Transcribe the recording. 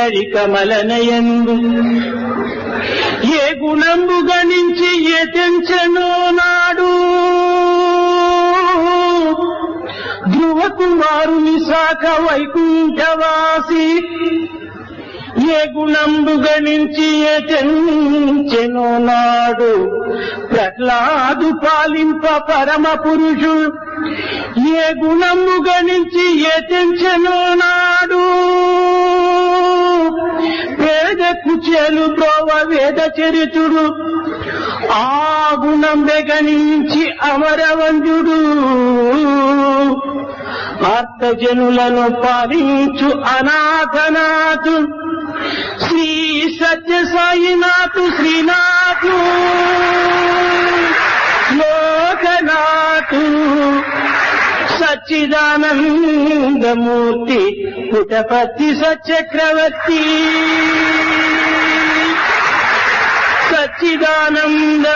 కరిక మలనయందు ఏ గుణంబు గణించి ఏ తెంచనో నాడు ధ్రువ కుమారుని శాఖ వైకుంఠవాసి ఏ గుణంబు గణించి ఏ తెంచెనో నాడు ప్రహ్లాదు పాలింప పరమ పురుషుడు ఏ గుణము గణించి ఏ తెంచెనో నాడు పేద కుచేలు బ్రోవ వేద చరితుడు ఆ గుణం గణించి అమరవంజుడు ఆర్తజనులను పాలించు అనాథనాథు శ్రీ సత్య సాయినాథు శ్రీనాథు లోకనాథు సచ్చిదానందమూర్తి పుటపతి సచక్రవర్తి సచ్చిదానంద